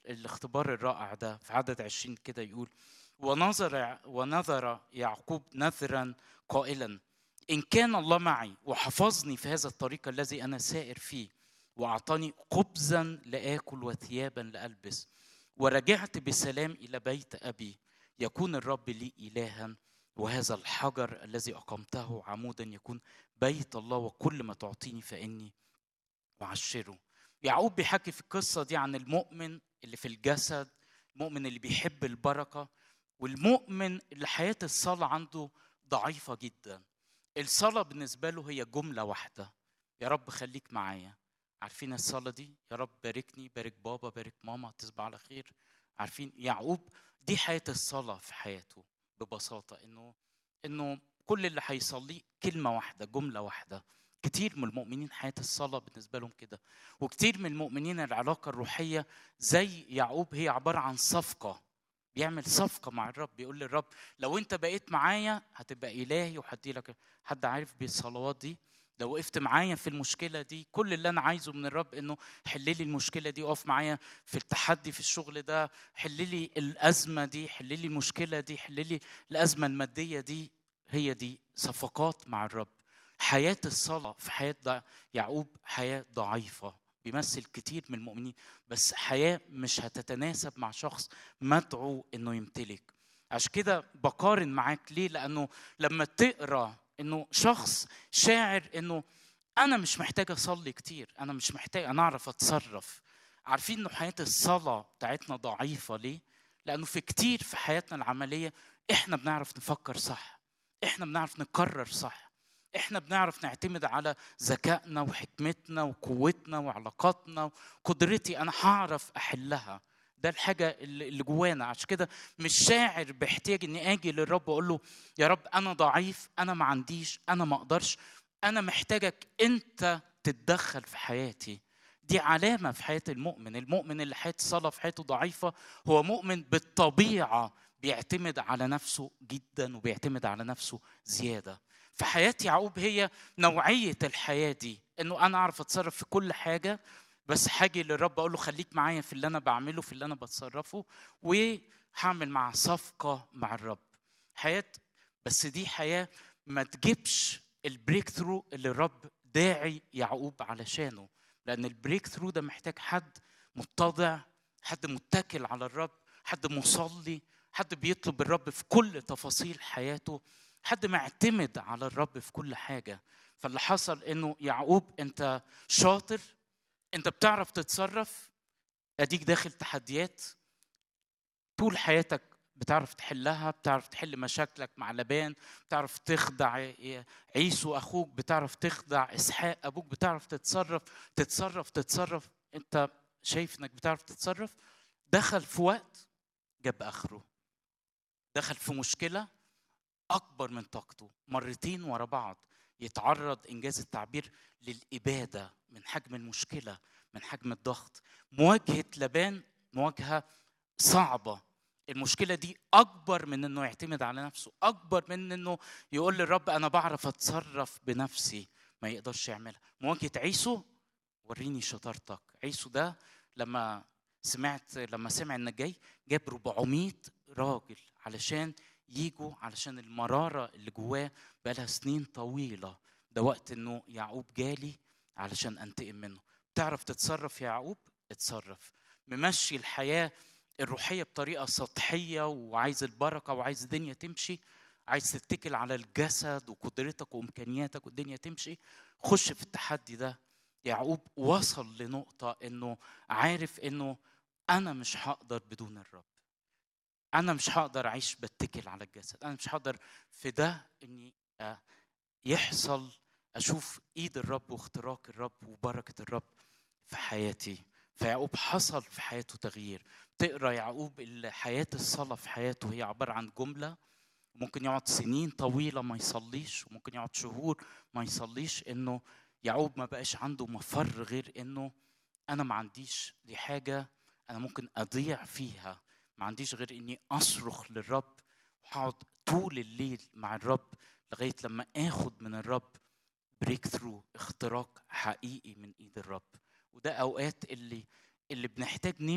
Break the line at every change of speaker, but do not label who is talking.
الاختبار الرائع ده في عدد عشرين كده يقول ونظر ونظر يعقوب نذرا قائلا إن كان الله معي وحفظني في هذا الطريق الذي أنا سائر فيه وأعطاني خبزا لآكل وثيابا لألبس ورجعت بسلام إلى بيت أبي يكون الرب لي إلها وهذا الحجر الذي أقمته عمودا يكون بيت الله وكل ما تعطيني فإني أعشره يعقوب بيحكي في القصة دي عن المؤمن اللي في الجسد المؤمن اللي بيحب البركة والمؤمن اللي حياة الصلاة عنده ضعيفة جدا الصلاة بالنسبة له هي جملة واحدة يا رب خليك معايا عارفين الصلاة دي يا رب باركني بارك بابا بارك ماما تصبح على خير عارفين يعقوب دي حياة الصلاة في حياته ببساطة انه انه كل اللي هيصليه كلمة واحدة جملة واحدة كتير من المؤمنين حياة الصلاة بالنسبة لهم كده وكتير من المؤمنين العلاقة الروحية زي يعقوب هي عبارة عن صفقة بيعمل صفقة مع الرب بيقول للرب لو انت بقيت معايا هتبقى إلهي وهدي لك حد عارف بالصلوات دي لو وقفت معايا في المشكلة دي كل اللي أنا عايزه من الرب إنه حل لي المشكلة دي اقف معايا في التحدي في الشغل ده حل لي الأزمة دي حل لي المشكلة دي حل لي الأزمة المادية دي هي دي صفقات مع الرب حياة الصلاة في حياة يعقوب حياة ضعيفة بيمثل كتير من المؤمنين بس حياة مش هتتناسب مع شخص مدعو إنه يمتلك عشان كده بقارن معاك ليه لأنه لما تقرأ إنه شخص شاعر إنه أنا مش محتاج أصلي كتير أنا مش محتاج أنا أعرف أتصرف عارفين إنه حياة الصلاة بتاعتنا ضعيفة ليه؟ لأنه في كتير في حياتنا العملية إحنا بنعرف نفكر صح إحنا بنعرف نقرر صح احنا بنعرف نعتمد على ذكائنا وحكمتنا وقوتنا وعلاقاتنا وقدرتي انا هعرف احلها ده الحاجه اللي جوانا عشان كده مش شاعر باحتياج اني اجي للرب واقول له يا رب انا ضعيف انا ما عنديش انا ما اقدرش انا محتاجك انت تتدخل في حياتي دي علامة في حياة المؤمن المؤمن اللي حياة الصلاة في حياته ضعيفة هو مؤمن بالطبيعة بيعتمد على نفسه جدا وبيعتمد على نفسه زيادة في حياة يعقوب هي نوعية الحياة دي انه انا اعرف اتصرف في كل حاجة بس حاجي للرب اقول له خليك معايا في اللي انا بعمله في اللي انا بتصرفه وهعمل مع صفقة مع الرب حياة بس دي حياة ما تجيبش البريك ثرو اللي الرب داعي يعقوب علشانه لان البريك ثرو ده محتاج حد متضع حد متكل على الرب حد مصلي حد بيطلب الرب في كل تفاصيل حياته حد معتمد على الرب في كل حاجه فاللي حصل انه يعقوب انت شاطر انت بتعرف تتصرف اديك داخل تحديات طول حياتك بتعرف تحلها بتعرف تحل مشاكلك مع لبان بتعرف تخدع عيسو اخوك بتعرف تخدع اسحاق ابوك بتعرف تتصرف تتصرف تتصرف انت شايف انك بتعرف تتصرف دخل في وقت جاب اخره دخل في مشكله اكبر من طاقته مرتين ورا بعض يتعرض انجاز التعبير للاباده من حجم المشكله من حجم الضغط مواجهه لبان مواجهه صعبه المشكله دي اكبر من انه يعتمد على نفسه اكبر من انه يقول للرب انا بعرف اتصرف بنفسي ما يقدرش يعملها مواجهه عيسو وريني شطارتك عيسو ده لما سمعت لما سمع انك جاي جاب 400 راجل علشان يجوا علشان المرارة اللي جواه بقالها سنين طويلة ده وقت انه يعقوب جالي علشان انتقم منه تعرف تتصرف يا يعقوب اتصرف ممشي الحياة الروحية بطريقة سطحية وعايز البركة وعايز الدنيا تمشي عايز تتكل على الجسد وقدرتك وامكانياتك والدنيا تمشي خش في التحدي ده يعقوب وصل لنقطة انه عارف انه انا مش هقدر بدون الرب انا مش هقدر اعيش بتكل على الجسد انا مش هقدر في ده اني يحصل اشوف ايد الرب واختراق الرب وبركه الرب في حياتي فيعقوب حصل في حياته تغيير تقرا يعقوب حياه الصلاه في حياته هي عباره عن جمله ممكن يقعد سنين طويله ما يصليش وممكن يقعد شهور ما يصليش انه يعقوب ما بقاش عنده مفر غير انه انا ما عنديش دي حاجه انا ممكن اضيع فيها ما عنديش غير اني اصرخ للرب وهقعد طول الليل مع الرب لغايه لما اخد من الرب بريك ثرو اختراق حقيقي من ايد الرب وده اوقات اللي اللي بنحتاج